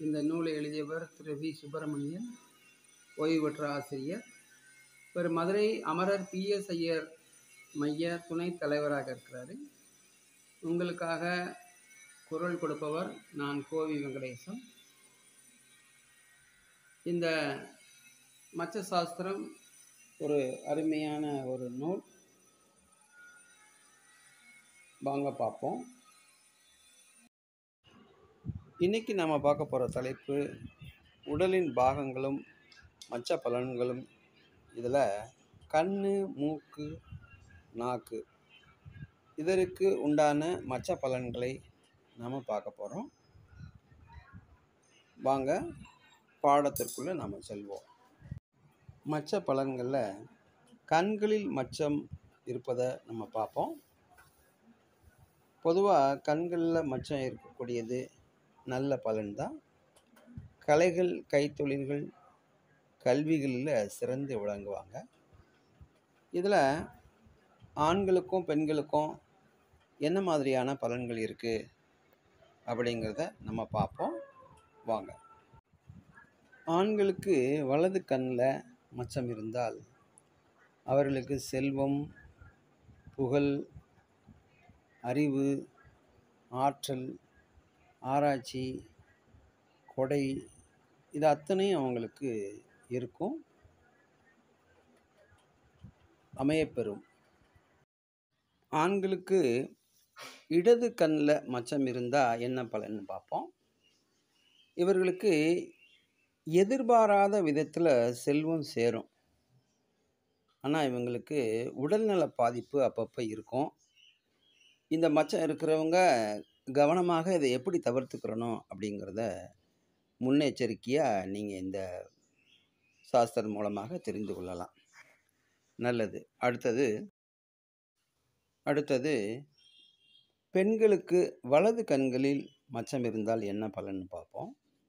இந்த நூலை எழுதியவர் திரு வி சுப்பிரமணியன் ஓய்வு பெற்ற ஆசிரியர் இவர் மதுரை அமரர் பிஎஸ் ஐயர் மைய துணைத் தலைவராக இருக்கிறார் உங்களுக்காக குரல் கொடுப்பவர் நான் கோவி வெங்கடேசன் இந்த மச்ச சாஸ்திரம் ஒரு அருமையான ஒரு நூல் வாங்க பார்ப்போம் இன்னைக்கு நம்ம பார்க்க போகிற தலைப்பு உடலின் பாகங்களும் மச்ச பலன்களும் இதில் கண் மூக்கு நாக்கு இதற்கு உண்டான மச்ச பலன்களை நாம் பார்க்க போகிறோம் வாங்க பாடத்திற்குள்ளே நாம் செல்வோம் மச்ச பலன்களில் கண்களில் மச்சம் இருப்பதை நம்ம பார்ப்போம் பொதுவாக கண்களில் மச்சம் இருக்கக்கூடியது நல்ல பலன்தான் கலைகள் கைத்தொழில்கள் கல்விகளில் சிறந்து விளங்குவாங்க இதில் ஆண்களுக்கும் பெண்களுக்கும் என்ன மாதிரியான பலன்கள் இருக்குது அப்படிங்கிறத நம்ம பார்ப்போம் வாங்க ஆண்களுக்கு வலது கண்ணில் மச்சம் இருந்தால் அவர்களுக்கு செல்வம் புகழ் அறிவு ஆற்றல் ஆராய்ச்சி கொடை இது அத்தனையும் அவங்களுக்கு இருக்கும் அமையப்பெறும் ஆண்களுக்கு இடது கண்ணில் மச்சம் இருந்தால் என்ன பலன்னு பார்ப்போம் இவர்களுக்கு எதிர்பாராத விதத்தில் செல்வம் சேரும் ஆனால் இவங்களுக்கு உடல்நல பாதிப்பு அப்பப்போ இருக்கும் இந்த மச்சம் இருக்கிறவங்க கவனமாக இதை எப்படி தவிர்த்துக்கிறணும் அப்படிங்கிறத முன்னெச்சரிக்கையாக நீங்கள் இந்த சாஸ்திரம் மூலமாக தெரிந்து கொள்ளலாம் நல்லது அடுத்தது அடுத்தது பெண்களுக்கு வலது கண்களில் மச்சம் இருந்தால் என்ன பலன்னு பார்ப்போம்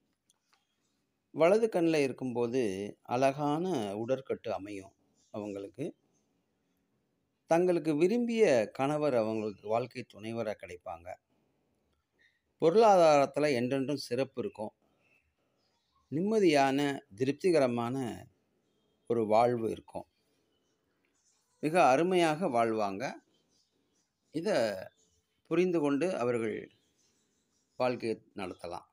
வலது கண்ணில் இருக்கும்போது அழகான உடற்கட்டு அமையும் அவங்களுக்கு தங்களுக்கு விரும்பிய கணவர் அவங்களுக்கு வாழ்க்கை துணைவராக கிடைப்பாங்க பொருளாதாரத்தில் என்றென்றும் சிறப்பு இருக்கும் நிம்மதியான திருப்திகரமான ஒரு வாழ்வு இருக்கும் மிக அருமையாக வாழ்வாங்க இதை புரிந்து கொண்டு அவர்கள் வாழ்க்கையை நடத்தலாம்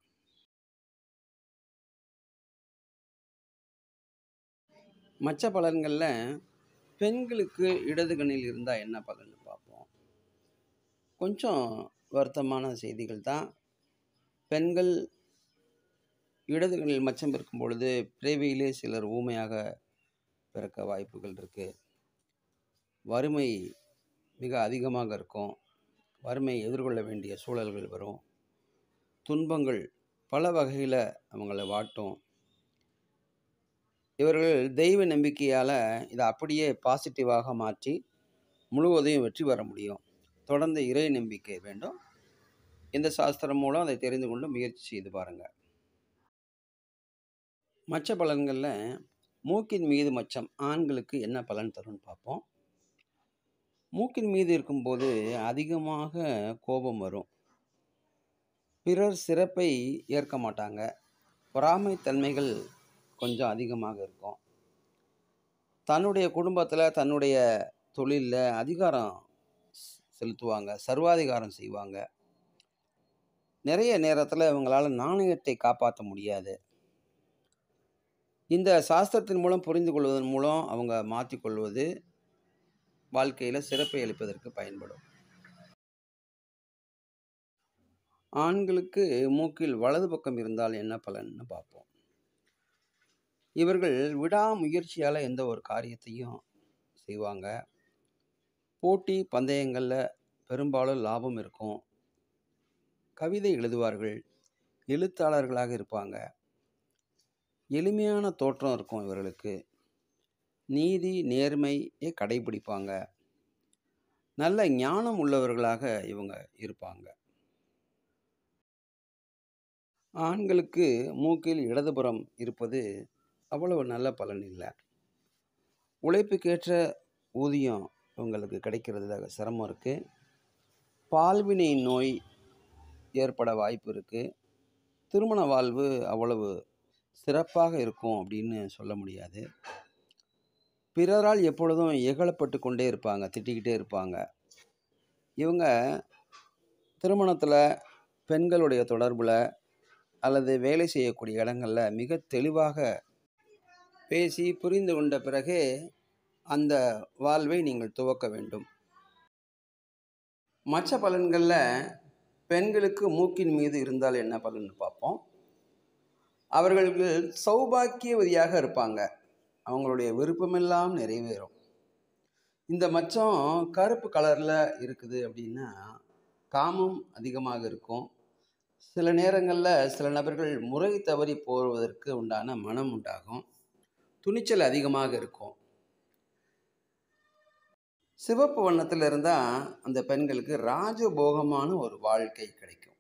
மற்ற பலன்களில் பெண்களுக்கு இடது கண்ணில் இருந்தால் என்ன பலன்னு பார்ப்போம் கொஞ்சம் வருத்தமான செய்திகள் தான் பெண்கள் இடது கண்ணில் மச்சம் இருக்கும் பொழுது பிறவியிலே சிலர் ஊமையாக பிறக்க வாய்ப்புகள் இருக்குது வறுமை மிக அதிகமாக இருக்கும் வறுமை எதிர்கொள்ள வேண்டிய சூழல்கள் வரும் துன்பங்கள் பல வகையில் அவங்கள வாட்டும் இவர்கள் தெய்வ நம்பிக்கையால் இதை அப்படியே பாசிட்டிவாக மாற்றி முழுவதையும் வெற்றி பெற முடியும் தொடர்ந்து இறை நம்பிக்கை வேண்டும் இந்த சாஸ்திரம் மூலம் அதை தெரிந்து கொண்டு முயற்சி செய்து பாருங்கள் மச்ச பலன்களில் மூக்கின் மீது மச்சம் ஆண்களுக்கு என்ன பலன் தரும்னு பார்ப்போம் மூக்கின் மீது இருக்கும்போது அதிகமாக கோபம் வரும் பிறர் சிறப்பை ஏற்க மாட்டாங்க பொறாமை தன்மைகள் கொஞ்சம் அதிகமாக இருக்கும் தன்னுடைய குடும்பத்தில் தன்னுடைய தொழிலில் அதிகாரம் செலுத்துவாங்க சர்வாதிகாரம் செய்வாங்க நிறைய நேரத்தில் இவங்களால் நாணயத்தை காப்பாற்ற முடியாது இந்த சாஸ்திரத்தின் மூலம் புரிந்து கொள்வதன் மூலம் அவங்க மாற்றிக்கொள்வது வாழ்க்கையில் சிறப்பை அளிப்பதற்கு பயன்படும் ஆண்களுக்கு மூக்கில் வலது பக்கம் இருந்தால் என்ன பலன்னு பார்ப்போம் இவர்கள் விடாமுயற்சியால் எந்த ஒரு காரியத்தையும் செய்வாங்க போட்டி பந்தயங்களில் பெரும்பாலும் லாபம் இருக்கும் கவிதை எழுதுவார்கள் எழுத்தாளர்களாக இருப்பாங்க எளிமையான தோற்றம் இருக்கும் இவர்களுக்கு நீதி நேர்மையை கடைபிடிப்பாங்க நல்ல ஞானம் உள்ளவர்களாக இவங்க இருப்பாங்க ஆண்களுக்கு மூக்கில் இடதுபுறம் இருப்பது அவ்வளவு நல்ல பலன் இல்லை உழைப்புக்கேற்ற ஊதியம் இவங்களுக்கு கிடைக்கிறதுல சிரமம் இருக்குது பால்வினை நோய் ஏற்பட வாய்ப்பு இருக்குது திருமண வாழ்வு அவ்வளவு சிறப்பாக இருக்கும் அப்படின்னு சொல்ல முடியாது பிறரால் எப்பொழுதும் இகழப்பட்டு கொண்டே இருப்பாங்க திட்டிக்கிட்டே இருப்பாங்க இவங்க திருமணத்தில் பெண்களுடைய தொடர்பில் அல்லது வேலை செய்யக்கூடிய இடங்களில் மிக தெளிவாக பேசி புரிந்து கொண்ட பிறகே அந்த வாழ்வை நீங்கள் துவக்க வேண்டும் மற்ற பலன்களில் பெண்களுக்கு மூக்கின் மீது இருந்தால் என்ன பலன் பார்ப்போம் அவர்களுக்கு சௌபாக்கியவதியாக இருப்பாங்க அவங்களுடைய விருப்பமெல்லாம் நிறைவேறும் இந்த மச்சம் கருப்பு கலரில் இருக்குது அப்படின்னா காமம் அதிகமாக இருக்கும் சில நேரங்களில் சில நபர்கள் முறை தவறி போவதற்கு உண்டான மனம் உண்டாகும் துணிச்சல் அதிகமாக இருக்கும் சிவப்பு வண்ணத்தில் இருந்தால் அந்த பெண்களுக்கு ராஜபோகமான ஒரு வாழ்க்கை கிடைக்கும்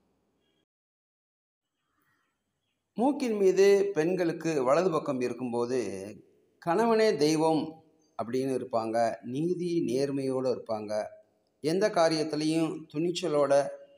மூக்கின் மீது பெண்களுக்கு வலது பக்கம் இருக்கும்போது கணவனே தெய்வம் அப்படின்னு இருப்பாங்க நீதி நேர்மையோடு இருப்பாங்க எந்த காரியத்திலையும் துணிச்சலோட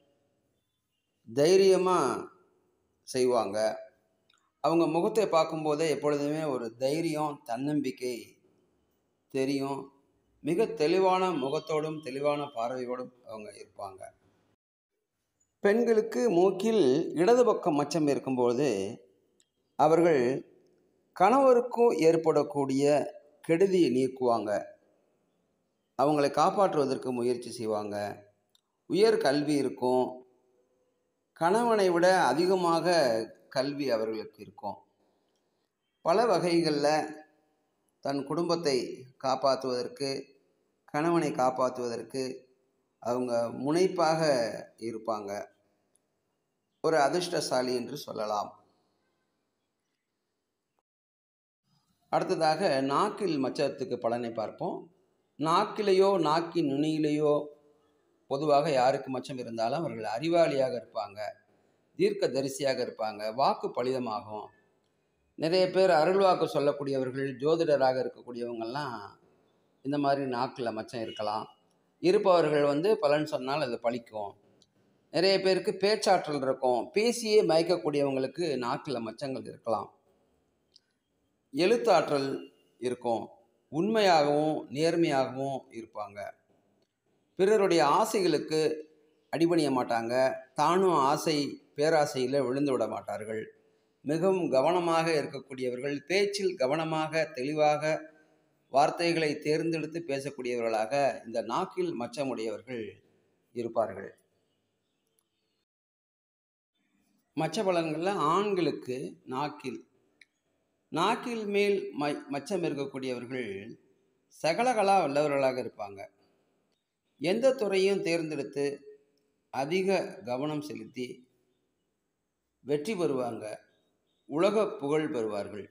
தைரியமாக செய்வாங்க அவங்க முகத்தை பார்க்கும்போதே எப்பொழுதுமே ஒரு தைரியம் தன்னம்பிக்கை தெரியும் மிக தெளிவான முகத்தோடும் தெளிவான பார்வையோடும் அவங்க இருப்பாங்க பெண்களுக்கு மூக்கில் இடது பக்கம் மச்சம் இருக்கும்போது அவர்கள் கணவருக்கும் ஏற்படக்கூடிய கெடுதியை நீக்குவாங்க அவங்களை காப்பாற்றுவதற்கு முயற்சி செய்வாங்க உயர் கல்வி இருக்கும் கணவனை விட அதிகமாக கல்வி அவர்களுக்கு இருக்கும் பல வகைகளில் தன் குடும்பத்தை காப்பாற்றுவதற்கு கணவனை காப்பாற்றுவதற்கு அவங்க முனைப்பாக இருப்பாங்க ஒரு அதிர்ஷ்டசாலி என்று சொல்லலாம் அடுத்ததாக நாக்கில் மச்சத்துக்கு பலனை பார்ப்போம் நாக்கிலேயோ நாக்கின் நுனியிலேயோ பொதுவாக யாருக்கு மச்சம் இருந்தாலும் அவர்கள் அறிவாளியாக இருப்பாங்க தீர்க்க தரிசியாக இருப்பாங்க வாக்கு பலிதமாகும் நிறைய பேர் அருள்வாக்கு சொல்லக்கூடியவர்கள் ஜோதிடராக இருக்கக்கூடியவங்கெல்லாம் இந்த மாதிரி நாக்கில் மச்சம் இருக்கலாம் இருப்பவர்கள் வந்து பலன் சொன்னால் அது பலிக்கும் நிறைய பேருக்கு பேச்சாற்றல் இருக்கும் பேசியே மயக்கக்கூடியவங்களுக்கு நாக்கில் மச்சங்கள் இருக்கலாம் எழுத்தாற்றல் இருக்கும் உண்மையாகவும் நேர்மையாகவும் இருப்பாங்க பிறருடைய ஆசைகளுக்கு அடிபணிய மாட்டாங்க தானும் ஆசை பேராசையில் விழுந்து விட மாட்டார்கள் மிகவும் கவனமாக இருக்கக்கூடியவர்கள் பேச்சில் கவனமாக தெளிவாக வார்த்தைகளை தேர்ந்தெடுத்து பேசக்கூடியவர்களாக இந்த நாக்கில் மச்சமுடையவர்கள் இருப்பார்கள் மச்ச பலன்களில் ஆண்களுக்கு நாக்கில் நாக்கில் மேல் ம மச்சம் இருக்கக்கூடியவர்கள் சகலகலா வல்லவர்களாக இருப்பாங்க எந்த துறையும் தேர்ந்தெடுத்து அதிக கவனம் செலுத்தி வெற்றி பெறுவாங்க உலக புகழ் பெறுவார்கள்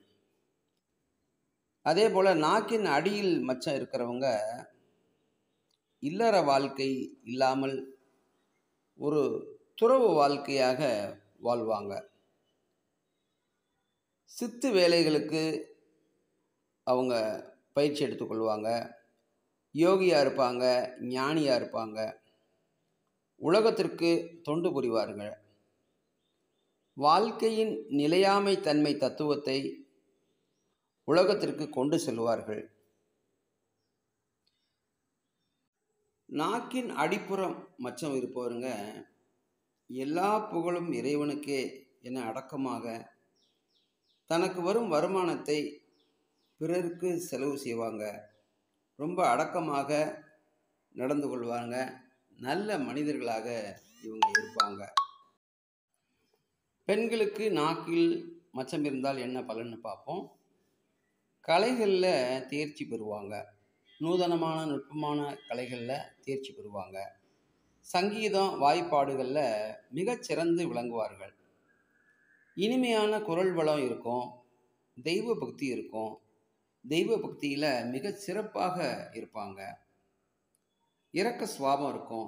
அதே போல் நாக்கின் அடியில் மச்சம் இருக்கிறவங்க இல்லற வாழ்க்கை இல்லாமல் ஒரு துறவு வாழ்க்கையாக வாழ்வாங்க சித்து வேலைகளுக்கு அவங்க பயிற்சி எடுத்துக்கொள்வாங்க யோகியாக இருப்பாங்க ஞானியாக இருப்பாங்க உலகத்திற்கு தொண்டு புரிவார்கள் வாழ்க்கையின் நிலையாமை தன்மை தத்துவத்தை உலகத்திற்கு கொண்டு செல்வார்கள் நாக்கின் அடிப்புறம் மச்சம் இருப்பவருங்க எல்லா புகழும் இறைவனுக்கே என அடக்கமாக தனக்கு வரும் வருமானத்தை பிறருக்கு செலவு செய்வாங்க ரொம்ப அடக்கமாக நடந்து கொள்வாங்க நல்ல மனிதர்களாக இவங்க இருப்பாங்க பெண்களுக்கு நாக்கில் மச்சம் இருந்தால் என்ன பலன்னு பார்ப்போம் கலைகளில் தேர்ச்சி பெறுவாங்க நூதனமான நுட்பமான கலைகளில் தேர்ச்சி பெறுவாங்க சங்கீதம் வாய்ப்பாடுகளில் மிகச்சிறந்து விளங்குவார்கள் இனிமையான குரல் வளம் இருக்கும் தெய்வ பக்தி இருக்கும் தெய்வ பக்தியில் மிக சிறப்பாக இருப்பாங்க இரக்க சுவாபம் இருக்கும்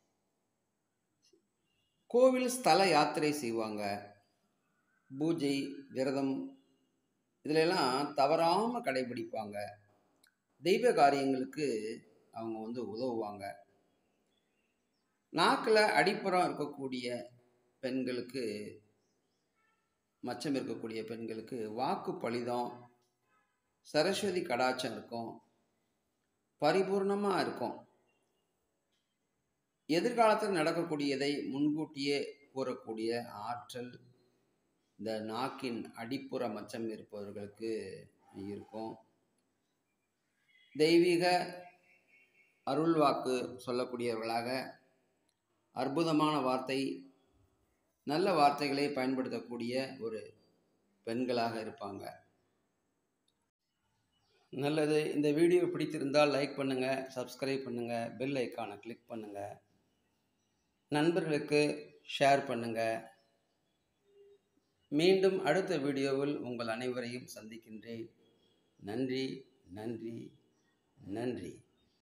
கோவில் ஸ்தல யாத்திரை செய்வாங்க பூஜை விரதம் இதிலெல்லாம் தவறாமல் கடைபிடிப்பாங்க தெய்வ காரியங்களுக்கு அவங்க வந்து உதவுவாங்க நாக்கில் அடிப்புறம் இருக்கக்கூடிய பெண்களுக்கு மச்சம் இருக்கக்கூடிய பெண்களுக்கு வாக்கு பலிதம் சரஸ்வதி கடாச்சம் இருக்கும் பரிபூர்ணமாக இருக்கும் எதிர்காலத்தில் நடக்கக்கூடியதை முன்கூட்டியே கூறக்கூடிய ஆற்றல் இந்த நாக்கின் அடிப்புற மச்சம் இருப்பவர்களுக்கு இருக்கும் தெய்வீக அருள் வாக்கு சொல்லக்கூடியவர்களாக அற்புதமான வார்த்தை நல்ல வார்த்தைகளை பயன்படுத்தக்கூடிய ஒரு பெண்களாக இருப்பாங்க நல்லது இந்த வீடியோ பிடித்திருந்தால் லைக் பண்ணுங்கள் சப்ஸ்கிரைப் பண்ணுங்கள் பெல் ஐக்கானை கிளிக் பண்ணுங்கள் நண்பர்களுக்கு ஷேர் பண்ணுங்கள் மீண்டும் அடுத்த வீடியோவில் உங்கள் அனைவரையும் சந்திக்கின்றேன் நன்றி நன்றி நன்றி